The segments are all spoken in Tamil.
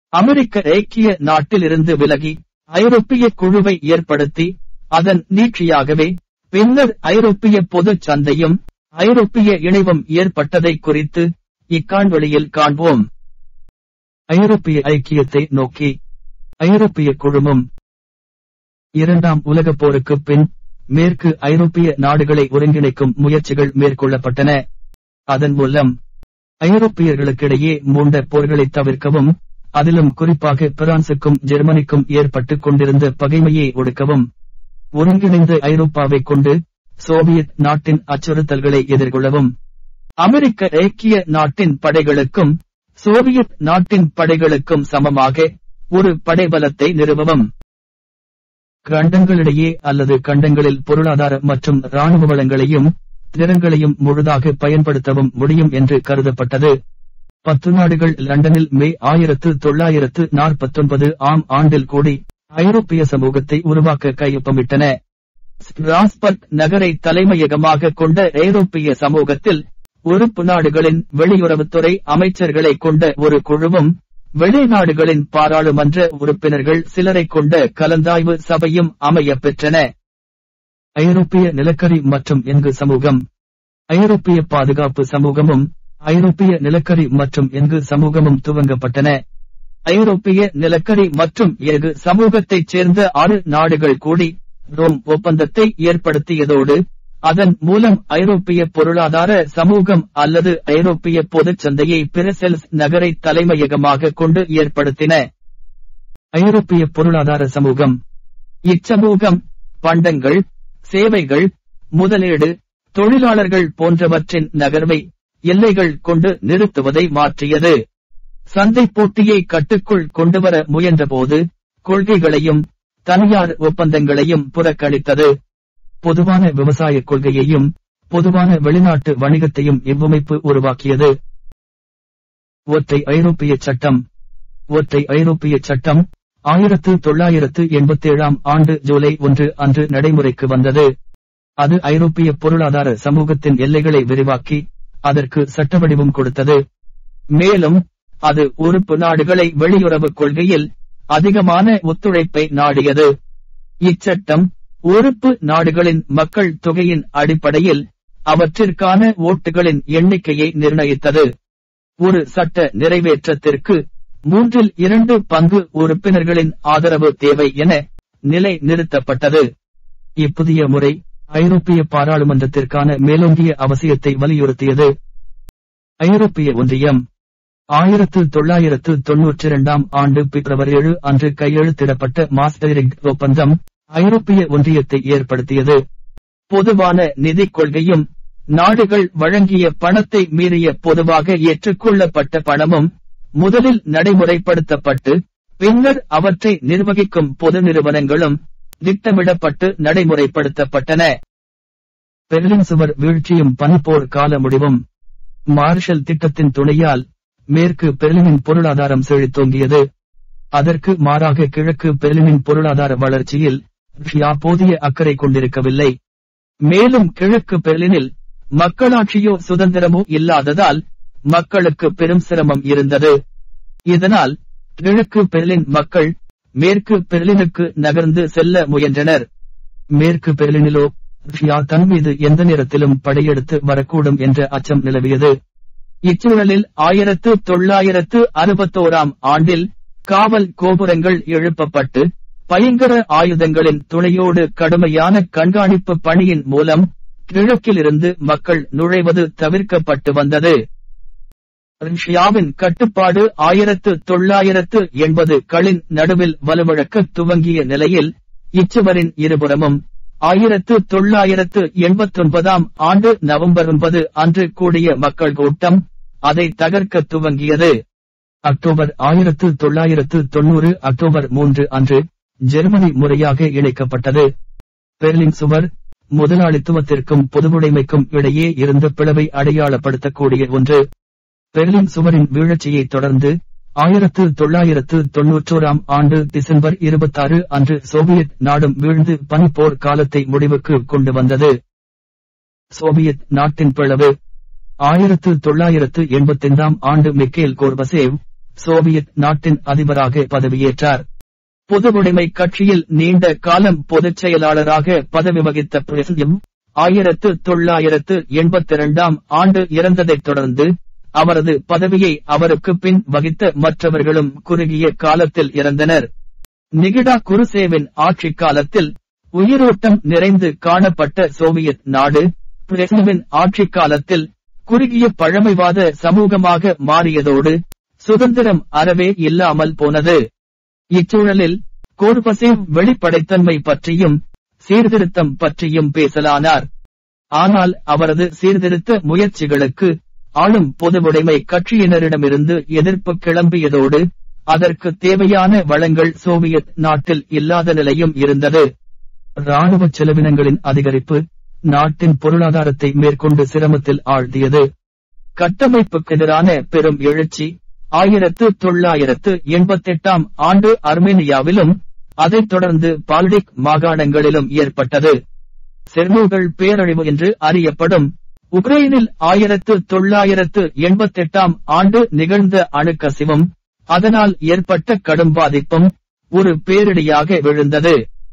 அமெரிக்க ஐக்கிய நாட்டிலிருந்து விலகி ஐரோப்பிய குழுவை ஏற்படுத்தி அதன் நீட்சியாகவே பின்னர் ஐரோப்பிய பொதுச் சந்தையும் ஐரோப்பிய இணைவும் ஏற்பட்டதை குறித்து இக்காண்வெளியில் காண்போம் ஐரோப்பிய ஐக்கியத்தை நோக்கி ஐரோப்பிய குழுமம் இரண்டாம் உலகப் போருக்குப் பின் மேற்கு ஐரோப்பிய நாடுகளை ஒருங்கிணைக்கும் முயற்சிகள் மேற்கொள்ளப்பட்டன அதன் மூலம் ஐரோப்பியர்களுக்கிடையே மூண்ட போர்களை தவிர்க்கவும் அதிலும் குறிப்பாக பிரான்சுக்கும் ஜெர்மனிக்கும் ஏற்பட்டுக் கொண்டிருந்த பகைமையை ஒடுக்கவும் ஒருங்கிணைந்த ஐரோப்பாவைக் கொண்டு சோவியத் நாட்டின் அச்சுறுத்தல்களை எதிர்கொள்ளவும் அமெரிக்க ஐக்கிய நாட்டின் படைகளுக்கும் சோவியத் நாட்டின் படைகளுக்கும் சமமாக ஒரு படைபலத்தை நிறுவவும் கண்டங்களிடையே அல்லது கண்டங்களில் பொருளாதார மற்றும் இராணுவ வளங்களையும் திறன்களையும் முழுதாக பயன்படுத்தவும் முடியும் என்று கருதப்பட்டது பத்து நாடுகள் லண்டனில் மே ஆயிரத்து தொள்ளாயிரத்து நாற்பத்தொன்பது ஆம் ஆண்டில் கூடி ஐரோப்பிய சமூகத்தை உருவாக்க கையொப்பமிட்டன ஸ்ட்ராஸ்பர்க் நகரை தலைமையகமாக கொண்ட ஐரோப்பிய சமூகத்தில் உறுப்பு நாடுகளின் வெளியுறவுத்துறை அமைச்சர்களை கொண்ட ஒரு குழுவும் வெளிநாடுகளின் பாராளுமன்ற உறுப்பினர்கள் சிலரை கொண்ட கலந்தாய்வு சபையும் அமையப் பெற்றன ஐரோப்பிய நிலக்கரி மற்றும் எங்கு சமூகம் ஐரோப்பிய பாதுகாப்பு சமூகமும் ஐரோப்பிய நிலக்கரி மற்றும் எங்கு சமூகமும் துவங்கப்பட்டன ஐரோப்பிய நிலக்கரி மற்றும் எஃகு சமூகத்தைச் சேர்ந்த ஆறு நாடுகள் கூடி ரோம் ஒப்பந்தத்தை ஏற்படுத்தியதோடு அதன் மூலம் ஐரோப்பிய பொருளாதார சமூகம் அல்லது ஐரோப்பிய பொதுச் சந்தையை பிரசெல்ஸ் நகரை தலைமையகமாக கொண்டு ஏற்படுத்தின ஐரோப்பிய பொருளாதார சமூகம் இச்சமூகம் பண்டங்கள் சேவைகள் முதலீடு தொழிலாளர்கள் போன்றவற்றின் நகர்வை எல்லைகள் கொண்டு நிறுத்துவதை மாற்றியது சந்தை போட்டியை கட்டுக்குள் கொண்டுவர முயன்றபோது கொள்கைகளையும் தனியார் ஒப்பந்தங்களையும் புறக்கணித்தது பொதுவான விவசாய கொள்கையையும் பொதுவான வெளிநாட்டு வணிகத்தையும் இவ்வமைப்பு உருவாக்கியது ஒற்றை ஐரோப்பிய சட்டம் ஒற்றை ஐரோப்பிய சட்டம் ஆயிரத்து தொள்ளாயிரத்து எண்பத்தேழாம் ஆண்டு ஜூலை ஒன்று அன்று நடைமுறைக்கு வந்தது அது ஐரோப்பிய பொருளாதார சமூகத்தின் எல்லைகளை விரிவாக்கி அதற்கு சட்டவடிவம் கொடுத்தது மேலும் அது உறுப்பு நாடுகளை வெளியுறவு கொள்கையில் அதிகமான ஒத்துழைப்பை நாடியது இச்சட்டம் உறுப்பு நாடுகளின் மக்கள் தொகையின் அடிப்படையில் அவற்றிற்கான ஓட்டுகளின் எண்ணிக்கையை நிர்ணயித்தது ஒரு சட்ட நிறைவேற்றத்திற்கு மூன்றில் இரண்டு பங்கு உறுப்பினர்களின் ஆதரவு தேவை என நிலை நிறுத்தப்பட்டது இப்புதிய முறை ஐரோப்பிய பாராளுமன்றத்திற்கான மேலோங்கிய அவசியத்தை வலியுறுத்தியது ஐரோப்பிய ஒன்றியம் ஆயிரத்து தொள்ளாயிரத்து தொன்னூற்றி இரண்டாம் ஆண்டு பிப்ரவரி ஏழு அன்று கையெழுத்திடப்பட்ட மாஸ்டரிக் ஒப்பந்தம் ஐரோப்பிய ஒன்றியத்தை ஏற்படுத்தியது பொதுவான நிதிக் கொள்கையும் நாடுகள் வழங்கிய பணத்தை மீறிய பொதுவாக ஏற்றுக்கொள்ளப்பட்ட பணமும் முதலில் நடைமுறைப்படுத்தப்பட்டு பின்னர் அவற்றை நிர்வகிக்கும் பொது நிறுவனங்களும் திட்டமிடப்பட்டு நடைமுறைப்படுத்தப்பட்டன பெர்லின் சுவர் வீழ்ச்சியும் பனிப்போர் கால முடிவும் மார்ஷல் திட்டத்தின் துணையால் மேற்கு பெர்லினின் பொருளாதாரம் செழித்தோங்கியது அதற்கு மாறாக கிழக்கு பெர்லினின் பொருளாதார வளர்ச்சியில் ரஷ்யா போதிய அக்கறை கொண்டிருக்கவில்லை மேலும் கிழக்கு பெர்லினில் மக்களாட்சியோ சுதந்திரமோ இல்லாததால் மக்களுக்கு பெரும் சிரமம் இருந்தது இதனால் கிழக்கு பெர்லின் மக்கள் மேற்கு பெர்லினுக்கு நகர்ந்து செல்ல முயன்றனர் மேற்கு பெர்லினிலோ ரஷ்யா தன் மீது எந்த நேரத்திலும் படையெடுத்து வரக்கூடும் என்ற அச்சம் நிலவியது இச்சூழலில் ஆயிரத்து தொள்ளாயிரத்து அறுபத்தோராம் ஆண்டில் காவல் கோபுரங்கள் எழுப்பப்பட்டு பயங்கர ஆயுதங்களின் துணையோடு கடுமையான கண்காணிப்பு பணியின் மூலம் கிழக்கிலிருந்து மக்கள் நுழைவது தவிர்க்கப்பட்டு வந்தது ரஷ்யாவின் கட்டுப்பாடு ஆயிரத்து தொள்ளாயிரத்து எண்பது களின் நடுவில் வலுவிழக்க துவங்கிய நிலையில் இச்சுவரின் இருபுறமும் ஆயிரத்து தொள்ளாயிரத்து எண்பத்தொன்பதாம் ஆண்டு நவம்பர் ஒன்பது அன்று கூடிய மக்கள் கூட்டம் அதை தகர்க்க துவங்கியது அக்டோபர் ஆயிரத்து தொள்ளாயிரத்து தொன்னூறு அக்டோபர் மூன்று அன்று ஜெர்மனி முறையாக இணைக்கப்பட்டது பெர்லின் சுவர் முதலாளித்துவத்திற்கும் பொதுவுடைமைக்கும் இடையே இருந்த பிளவை அடையாளப்படுத்தக்கூடிய ஒன்று பெர்லின் சுவரின் வீழ்ச்சியைத் தொடர்ந்து ஆயிரத்து தொள்ளாயிரத்து தொன்னூற்றோராம் ஆண்டு டிசம்பர் இருபத்தாறு அன்று சோவியத் நாடும் வீழ்ந்து பனிப்போர் காலத்தை முடிவுக்கு கொண்டு வந்தது சோவியத் நாட்டின் பிளவு ஆயிரத்து தொள்ளாயிரத்து எண்பத்தைந்தாம் ஆண்டு மிக்கேல் கோர்பசேவ் சோவியத் நாட்டின் அதிபராக பதவியேற்றார் பொதுவுடைமை கட்சியில் நீண்ட காலம் பொதுச் செயலாளராக பதவி வகித்த பிரசியம் ஆயிரத்து தொள்ளாயிரத்து எண்பத்தி இரண்டாம் ஆண்டு இறந்ததைத் தொடர்ந்து அவரது பதவியை அவருக்கு பின் வகித்த மற்றவர்களும் குறுகிய காலத்தில் இறந்தனர் நிகிடா குருசேவின் ஆட்சிக் காலத்தில் உயிரோட்டம் நிறைந்து காணப்பட்ட சோவியத் நாடு பிரசிடவின் ஆட்சிக் காலத்தில் குறுகிய பழமைவாத சமூகமாக மாறியதோடு சுதந்திரம் அறவே இல்லாமல் போனது இச்சூழலில் கோர்பசேவ் வெளிப்படைத்தன்மை பற்றியும் சீர்திருத்தம் பற்றியும் பேசலானார் ஆனால் அவரது சீர்திருத்த முயற்சிகளுக்கு ஆளும் பொதுவுடைமை கட்சியினரிடமிருந்து எதிர்ப்பு கிளம்பியதோடு அதற்கு தேவையான வளங்கள் சோவியத் நாட்டில் இல்லாத நிலையும் இருந்தது ராணுவ செலவினங்களின் அதிகரிப்பு நாட்டின் பொருளாதாரத்தை மேற்கொண்டு சிரமத்தில் ஆழ்த்தியது கட்டமைப்புக்கு எதிரான பெரும் எழுச்சி ஆயிரத்து தொள்ளாயிரத்து எண்பத்தெட்டாம் ஆண்டு அர்மேனியாவிலும் அதைத் தொடர்ந்து பால்டிக் மாகாணங்களிலும் ஏற்பட்டது செர்னோகள் பேரழிவு என்று அறியப்படும் உக்ரைனில் ஆயிரத்து தொள்ளாயிரத்து எண்பத்தெட்டாம் ஆண்டு நிகழ்ந்த அணுக்கசிவும் அதனால் ஏற்பட்ட கடும் பாதிப்பும் ஒரு பேரிடியாக விழுந்தது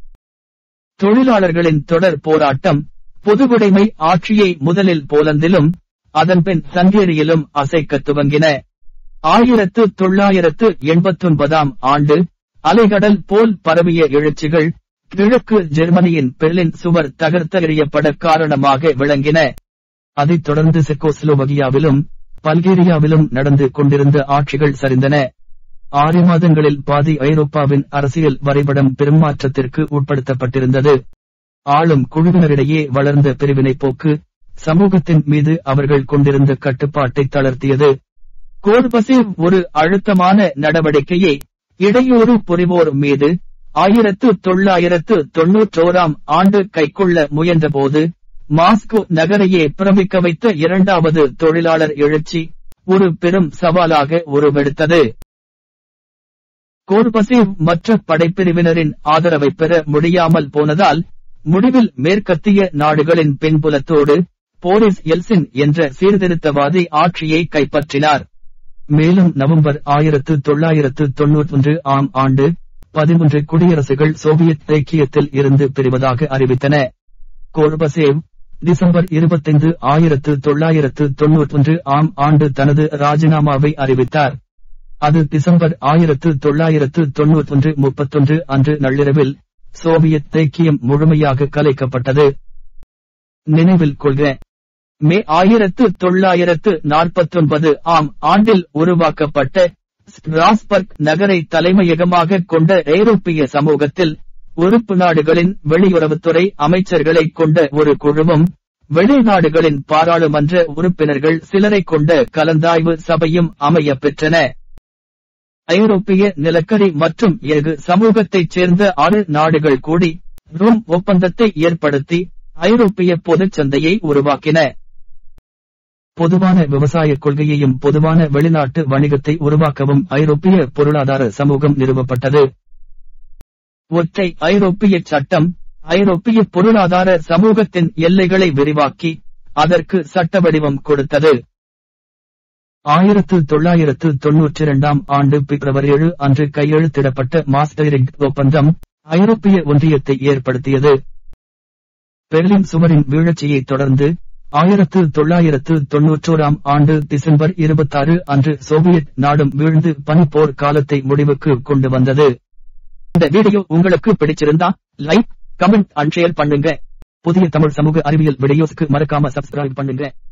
தொழிலாளர்களின் தொடர் போராட்டம் பொதுவுடைமை ஆட்சியை முதலில் போலந்திலும் அதன்பின் ஹங்கேரியிலும் அசைக்கத் துவங்கின ஆயிரத்து தொள்ளாயிரத்து எண்பத்தொன்பதாம் ஆண்டு அலைகடல் போல் பரவிய எழுச்சிகள் கிழக்கு ஜெர்மனியின் பெர்லின் சுவர் தகர்த்த எறியப்பட காரணமாக விளங்கின அதைத் தொடர்ந்து செக்கோஸ்லோவகியாவிலும் பல்கேரியாவிலும் நடந்து கொண்டிருந்த ஆட்சிகள் சரிந்தன ஆறு மாதங்களில் பாதி ஐரோப்பாவின் அரசியல் வரைபடம் பெரும் மாற்றத்திற்கு உட்படுத்தப்பட்டிருந்தது ஆளும் குழுவினரிடையே வளர்ந்த பிரிவினை போக்கு சமூகத்தின் மீது அவர்கள் கொண்டிருந்த கட்டுப்பாட்டை தளர்த்தியது கோர்பசேவ் ஒரு அழுத்தமான நடவடிக்கையை இடையூறு புரிவோர் மீது ஆயிரத்து தொள்ளாயிரத்து தொன்னூற்றோராம் ஆண்டு கைக்கொள்ள முயன்றபோது மாஸ்கோ நகரையே பிரமிக்க வைத்த இரண்டாவது தொழிலாளர் எழுச்சி ஒரு பெரும் சவாலாக உருவெடுத்தது கோர்பசேவ் மற்ற படைப்பிரிவினரின் ஆதரவை பெற முடியாமல் போனதால் முடிவில் மேற்கத்திய நாடுகளின் பின்புலத்தோடு போரிஸ் எல்சின் என்ற சீர்திருத்தவாதி ஆட்சியை கைப்பற்றினார் மேலும் நவம்பர் ஆயிரத்து தொள்ளாயிரத்து தொன்னூற்றொன்று ஆம் ஆண்டு பதிமூன்று குடியரசுகள் சோவியத் ஐக்கியத்தில் இருந்து பிரிவதாக அறிவித்தன கோர்பசேவ் டிசம்பர் இருபத்தைந்து ஆயிரத்து தொள்ளாயிரத்து தொன்னூற்றொன்று ஆம் ஆண்டு தனது ராஜினாமாவை அறிவித்தார் அது டிசம்பர் ஆயிரத்து தொள்ளாயிரத்து தொன்னூற்றொன்று முப்பத்தொன்று அன்று நள்ளிரவில் சோவியத் ஐக்கியம் முழுமையாக கலைக்கப்பட்டது நினைவில் கொள்க மே ஆயிரத்து தொள்ளாயிரத்து நாற்பத்தொன்பது ஆம் ஆண்டில் உருவாக்கப்பட்ட ஸ்ட்ராஸ்பர்க் நகரை தலைமையகமாக கொண்ட ஐரோப்பிய சமூகத்தில் உறுப்பு நாடுகளின் வெளியுறவுத்துறை அமைச்சர்களைக் கொண்ட ஒரு குழுவும் வெளிநாடுகளின் பாராளுமன்ற உறுப்பினர்கள் சிலரை கொண்ட கலந்தாய்வு சபையும் அமையப் பெற்றன ஐரோப்பிய நிலக்கரி மற்றும் எஃகு சமூகத்தைச் சேர்ந்த ஆறு நாடுகள் கூடி ரோம் ஒப்பந்தத்தை ஏற்படுத்தி ஐரோப்பிய பொதுச் சந்தையை உருவாக்கின பொதுவான விவசாய கொள்கையையும் பொதுவான வெளிநாட்டு வணிகத்தை உருவாக்கவும் ஐரோப்பிய பொருளாதார சமூகம் நிறுவப்பட்டது ஒற்றை ஐரோப்பிய சட்டம் ஐரோப்பிய பொருளாதார சமூகத்தின் எல்லைகளை விரிவாக்கி அதற்கு சட்ட வடிவம் கொடுத்தது ஆயிரத்து தொள்ளாயிரத்து தொன்னூற்றி இரண்டாம் ஆண்டு பிப்ரவரி ஏழு அன்று கையெழுத்திடப்பட்ட மாஸ்டரிக் ஒப்பந்தம் ஐரோப்பிய ஒன்றியத்தை ஏற்படுத்தியது பெர்லின் சுவரின் வீழ்ச்சியைத் தொடர்ந்து ஆயிரத்து தொள்ளாயிரத்து தொன்னூற்றோராம் ஆண்டு டிசம்பர் இருபத்தாறு அன்று சோவியத் நாடும் வீழ்ந்து பனிப்போர் காலத்தை முடிவுக்கு கொண்டு வந்தது இந்த வீடியோ உங்களுக்கு பிடிச்சிருந்தா லைக் கமெண்ட் அண்ட் ஷேர் பண்ணுங்க புதிய தமிழ் சமூக அறிவியல் வீடியோஸ்க்கு மறக்காம சப்ஸ்கிரைப் பண்ணுங்க